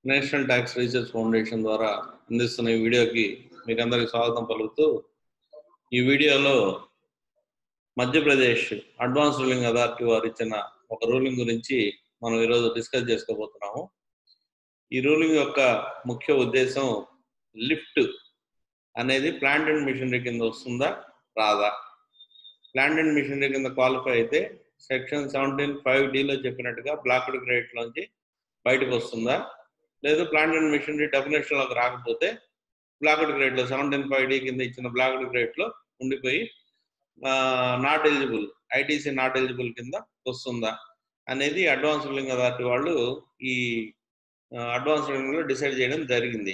national tax research foundation ద్వారా అందిస్తున్న ఈ వీడియోకి మీకు అందరికి స్వాగతం పలుకుతూ ఈ వీడియోలో మధ్యప్రదేశ్ అడ్వాన్స్ రూలింగ్ అథారిటీ వారు ఇచ్చిన ఒక రూలింగ్ గురించి మనం ఈరోజు డిస్కస్ చేసుకోబోతున్నాము ఈ రూలింగ్ యొక్క ముఖ్య ఉద్దేశం లిఫ్ట్ అనేది ప్లాంట్ అండ్ మిషనరీ కింద వస్తుందా రాదా ప్లాంట్ అండ్ మిషనరీ కింద క్వాలిఫై అయితే సెక్షన్ సెవెంటీన్ ఫైవ్ డిలో చెప్పినట్టుగా బ్లాక్డ్ క్రెడిట్ లోంచి బయటకు వస్తుందా లేదు ప్లాంట్ అండ్ మిషనరీ డెఫినేషన్ లోకి రాకపోతే బ్లాక్డ్ క్రెడిట్ లో సెవెంటీన్ ఫైవ్ డి కింద ఇచ్చిన బ్లాక్డ్ క్రెడిట్ లో ఉండిపోయి not eligible ITC not eligible కింద వస్తుందా అనేది అడ్వాన్స్ రూలింగ్ అథారిటీ వాళ్ళు ఈ అడ్వాన్స్ రూలింగ్ లో డిసైడ్ చేయడం జరిగింది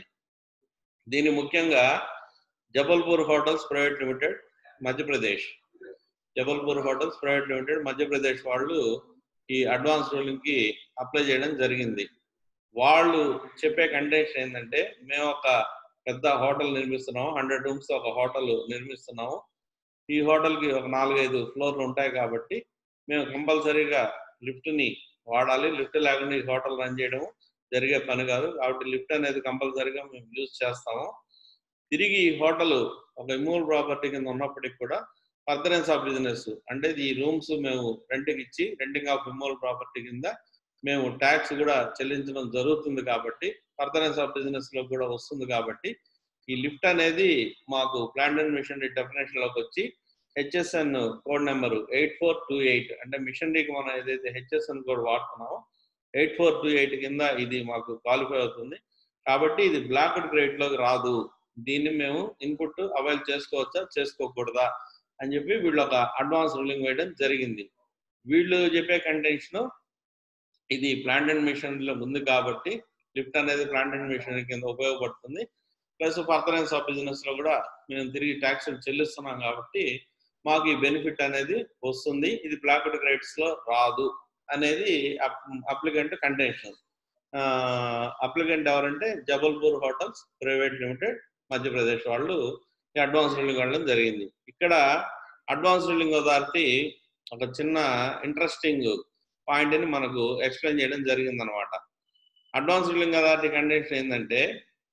దీని ముఖ్యంగా Jabalpur hotels private limited Madhya Pradesh Jabalpur hotels private limited Madhya Pradesh వాళ్ళు ఈ అడ్వాన్స్ రూలింగ్ కి అప్లై చేయడం జరిగింది వాళ్ళు చెప్పే కండిషన్ ఏంటంటే మేము ఒక పెద్ద హోటల్ నిర్మిస్తున్నాము హండ్రెడ్ రూమ్స్ ఒక హోటల్ నిర్మిస్తున్నాము ఈ హోటల్ కి ఒక నాలుగైదు ఫ్లోర్లు ఉంటాయి కాబట్టి మేము కంపల్సరీగా లిఫ్ట్ ని వాడాలి లిఫ్ట్ లేకుండా ఈ హోటల్ రన్ చేయడం జరిగే పని కాదు కాబట్టి లిఫ్ట్ అనేది కంపల్సరీగా మేము యూజ్ చేస్తాము తిరిగి ఈ హోటల్ ఒక ఇమూవల్ ప్రాపర్టీ కింద ఉన్నప్పటికి కూడా ఫర్దరెన్స్ ఆఫ్ బిజినెస్ అంటే ఈ రూమ్స్ మేము రెంట్కి ఇచ్చి రెంటింగ్ ఆఫ్ ఇమూవల్ ప్రాపర్టీ కింద మేము ట్యాక్స్ కూడా చెల్లించడం జరుగుతుంది కాబట్టి ఫర్దరెన్స్ ఆఫ్ బిజినెస్ లో కూడా వస్తుంది కాబట్టి ఈ లిఫ్ట్ అనేది మాకు ప్లాంట్ అండ్ మిషనరీ డెఫినేషన్ లోకి వచ్చి HSN code number eight four two eight అంటే మిషనరీకి మనం ఏదైతే హెచ్ఎస్ఎన్ కోడ్ వాడుతున్నామో ఎయిట్ ఫోర్ టూ ఎయిట్ కింద ఇది మాకు క్వాలిఫై అవుతుంది కాబట్టి ఇది బ్లాక్డ్ గ్రేడ్ లోకి రాదు దీన్ని మేము ఇన్పుట్ అవైల్ చేసుకోవచ్చా చేసుకోకూడదా అని చెప్పి వీళ్ళు ఒక అడ్వాన్స్ రూలింగ్ వేయడం జరిగింది వీళ్ళు చెప్పే కంటెన్షన్ ఇది ప్లాంట్ అండ్ మిషనరీలో ఉంది కాబట్టి లిఫ్ట్ అనేది ప్లాంట్ అండ్ మిషనరీ కింద ఉపయోగపడుతుంది ప్లస్ ఫర్దరెన్స్ ఆఫ్ బిజినెస్ లో కూడా మేము తిరిగి ట్యాక్స్ చెల్లిస్తున్నాం కాబట్టి మాకు ఈ బెనిఫిట్ అనేది వస్తుంది ఇది బ్లాక్డ్ క్రెడిట్స్ లో రాదు అనేది అప్లికెంట్ కంటెన్షన్ అప్లికెంట్ ఎవరంటే Jabalpur hotels private limited Madhya Pradesh వాళ్ళు ఈ అడ్వాన్స్ రూలింగ్ వెళ్ళడం జరిగింది ఇక్కడ అడ్వాన్స్ రూలింగ్ అథారిటీ ఒక చిన్న ఇంట్రెస్టింగ్ పాయింట్ ని మనకు ఎక్స్ప్లెయిన్ చేయడం జరిగింది అనమాట అడ్వాన్స్ రూలింగ్ అథారిటీ కండిషన్ ఏంటంటే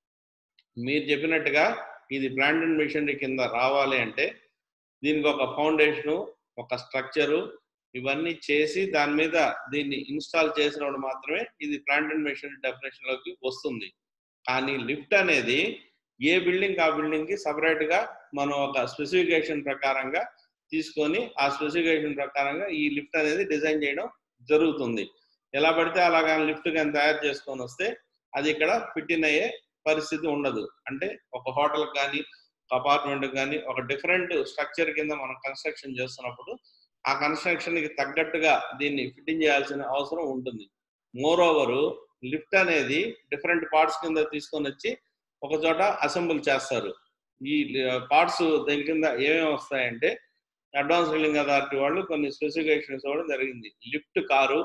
మీరు చెప్పినట్టుగా ఇది ప్లాంట్ అండ్ మిషనరీ కింద రావాలి అంటే దీనికి ఒక ఫౌండేషను ఒక స్ట్రక్చరు ఇవన్నీ చేసి దాని మీద దీన్ని ఇన్స్టాల్ చేసినప్పుడు మాత్రమే ఇది ప్లాంట్ అండ్ మిషనరీ డెఫినేషన్ లోకి వస్తుంది కానీ లిఫ్ట్ అనేది ఏ బిల్డింగ్ ఆ బిల్డింగ్ కి సపరేట్ గా మనం ఒక స్పెసిఫికేషన్ ప్రకారంగా తీసుకొని ఆ స్పెసిఫికేషన్ ప్రకారంగా ఈ లిఫ్ట్ అనేది డిజైన్ చేయడం జరుగుతుంది ఎలా పడితే అలాగా లిఫ్ట్ కానీ తయారు చేసుకొని వస్తే అది ఇక్కడ ఫిట్ ఇన్ అయ్యే పరిస్థితి ఉండదు అంటే ఒక హోటల్ కానీ ఒక అపార్ట్మెంట్ కానీ ఒక డిఫరెంట్ స్ట్రక్చర్ కింద మనం కన్స్ట్రక్షన్ చేస్తున్నప్పుడు ఆ కన్స్ట్రక్షన్ కి తగ్గట్టుగా దీన్ని ఫిట్టింగ్ చేయాల్సిన అవసరం ఉంటుంది మోర్ ఓవర్ లిఫ్ట్ అనేది డిఫరెంట్ పార్ట్స్ కింద తీసుకొని వచ్చి ఒక చోట అసెంబుల్ చేస్తారు ఈ పార్ట్స్ దీని కింద ఏమేమి వస్తాయంటే అడ్వాన్స్ రీలింగ్ అథారిటీ వాళ్ళు కొన్ని స్పెసిఫికేషన్స్ ఇవ్వడం జరిగింది lift car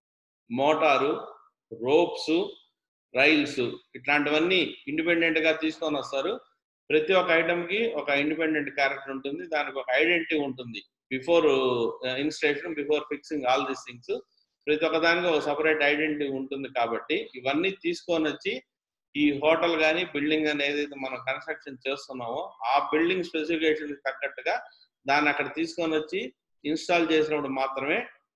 motor ropes rails ఇట్లాంటివన్నీ ఇండిపెండెంట్ గా తీసుకొని వస్తారు ప్రతి ఒక్క ఐటమ్ కి ఒక ఇండిపెండెంట్ క్యారెక్టర్ ఉంటుంది దానికి ఒక ఐడెంటిటీ ఉంటుంది before installation before fixing all these things ప్రతి ఒక్క దానికి ఒక సపరేట్ ఐడెంటిటీ ఉంటుంది కాబట్టి ఇవన్నీ తీసుకొని వచ్చి ఈ హోటల్ కానీ బిల్డింగ్ కానీ ఏదైతే మనం కన్స్ట్రక్షన్ చేస్తున్నామో ఆ బిల్డింగ్ స్పెసిఫికేషన్ తగ్గట్టుగా దాన్ని అక్కడ తీసుకొని వచ్చి ఇన్స్టాల్ చేసినప్పుడు మాత్రమే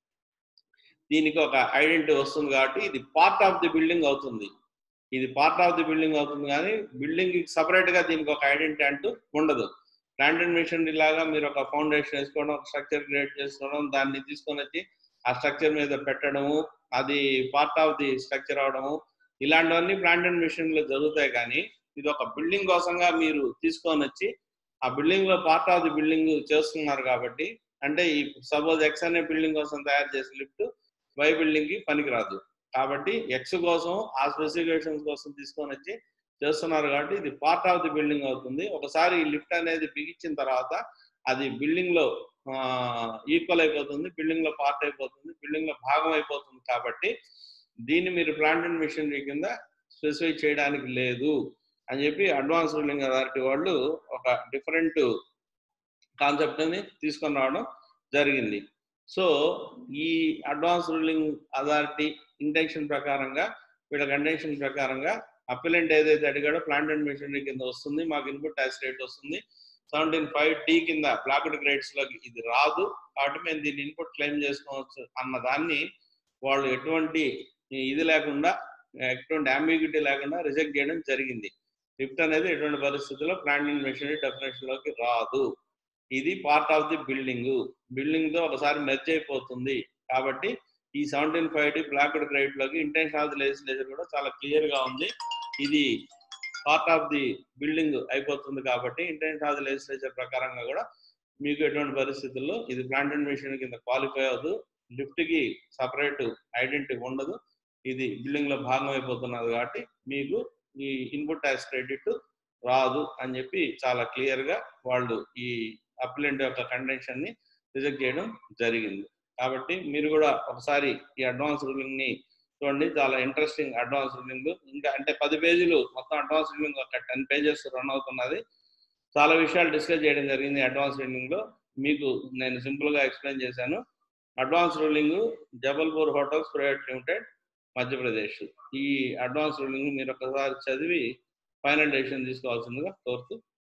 దీనికి ఒక ఐడెంటిటీ వస్తుంది కాబట్టి ఇది పార్ట్ ఆఫ్ ది బిల్డింగ్ అవుతుంది ఇది పార్ట్ ఆఫ్ ది బిల్డింగ్ అవుతుంది కానీ బిల్డింగ్ సపరేట్ గా దీనికి ఒక ఐడెంటిటీ అంటూ ఉండదు ప్లాంట్ అండ్ మిషనరీ లాగా మీరు ఒక ఫౌండేషన్ వేసుకోవడం ఒక స్ట్రక్చర్ క్రియేట్ చేసుకోవడం దాన్ని తీసుకొని వచ్చి ఆ స్ట్రక్చర్ మీద పెట్టడము అది పార్ట్ ఆఫ్ ది స్ట్రక్చర్ అవడము ఇలాంటివన్నీ ప్లాంట్ అండ్ మిషన్ లో జరుగుతాయి కానీ ఇది ఒక బిల్డింగ్ కోసంగా మీరు తీసుకొని వచ్చి ఆ బిల్డింగ్ లో పార్ట్ ఆఫ్ ది బిల్డింగ్ చేస్తున్నారు కాబట్టి అంటే ఈ సపోజ్ ఎక్స్ అనే బిల్డింగ్ కోసం తయారు చేసే లిఫ్ట్ వై బిల్డింగ్ కి పనికిరాదు కాబట్టి ఎక్స్ కోసం ఆ స్పెసిఫికేషన్స్ కోసం తీసుకొని వచ్చి చేస్తున్నారు కాబట్టి ఇది పార్ట్ ఆఫ్ ది బిల్డింగ్ అవుతుంది ఒకసారి ఈ లిఫ్ట్ అనేది బిగించిన తర్వాత అది బిల్డింగ్ లో ఈక్వల్ అయిపోతుంది బిల్డింగ్ లో పార్ట్ అయిపోతుంది బిల్డింగ్ లో భాగం అయిపోతుంది కాబట్టి దీన్ని మీరు ప్లాంట్ అండ్ మిషనరీ కింద స్పెసిఫై చేయడానికి లేదు అని చెప్పి అడ్వాన్స్ రూలింగ్ అథారిటీ వాళ్ళు ఒక డిఫరెంట్ కాన్సెప్ట్ ని తీసుకొని రావడం జరిగింది సో ఈ అడ్వాన్స్ రూలింగ్ అథారిటీ ఇంటెన్షన్ ప్రకారంగా వీళ్ళ కండిషన్ ప్రకారంగా అప్పిలెంట్ ఏదైతే అడిగాడో ప్లాంట్ అండ్ మెషినరీ కింద వస్తుంది మాకు ఇన్పుట్ ట్యాక్స్ రేట్ వస్తుంది సెవెంటీన్ ఫైవ్ టీ కింద బ్లాక్డ్ గ్రేడ్స్ లోకి ఇది రాదు కాబట్టి మేము దీన్ని ఇన్పుట్ క్లెయిమ్ చేసుకోవచ్చు అన్న దాన్ని వాళ్ళు ఎటువంటి ఇది లేకుండా ఎటువంటి అంబిగ్యూటీ లేకుండా రిజెక్ట్ చేయడం జరిగింది లిఫ్ట్ అనేది ఎటువంటి పరిస్థితుల్లో ప్లాంట్ అండ్ మెషినరీ డెఫినేషన్ లోకి రాదు ఇది part of the building building తో ఒకసారి మెర్జ్ అయిపోతుంది కాబట్టి ఈ seventeen five D blocked credit లోకి ఇంటెన్షన్ ఆఫ్ ది లెజిస్లేచర్ కూడా చాలా క్లియర్ గా ఉంది ఇది పార్ట్ ఆఫ్ ది బిల్డింగ్ అయిపోతుంది కాబట్టి ఇంటెన్షన్ ఆఫ్ ది లెజిస్లేచర్ ప్రకారంగా కూడా మీకు ఎటువంటి పరిస్థితుల్లో ఇది ప్లాంట్ అండ్ మెషిన్ కింద క్వాలిఫై అవ్వదు లిఫ్ట్ కి సపరేట్ ఐడెంటిటీ ఉండదు ఇది బిల్డింగ్ లో భాగం అయిపోతున్నది కాబట్టి మీకు ఈ ఇన్పుట్ ట్యాక్స్ క్రెడిట్ రాదు అని చెప్పి చాలా క్లియర్ గా వాళ్ళు ఈ అప్లెంట్ యొక్క కండెన్షన్ ని రిజెక్ట్ చేయడం జరిగింది కాబట్టి మీరు కూడా ఒకసారి ఈ అడ్వాన్స్ రూలింగ్ ని చూడండి చాలా ఇంట్రెస్టింగ్ అడ్వాన్స్ రూలింగ్ ఇంకా అంటే పది పేజీలు మొత్తం అడ్వాన్స్ రూలింగ్ ఒక టెన్ పేజెస్ రన్ అవుతున్నది చాలా విషయాలు డిస్కస్ చేయడం జరిగింది అడ్వాన్స్ రూలింగ్ లో మీకు నేను సింపుల్ గా ఎక్స్ప్లెయిన్ చేశాను advance ruling Jabalpur hotels private limited Madhya Pradesh ఈ అడ్వాన్స్ రూలింగ్ మీరు ఒకసారి చదివి ఫైనల్ డెసిషన్ తీసుకోవాల్సిందిగా కోరుతూ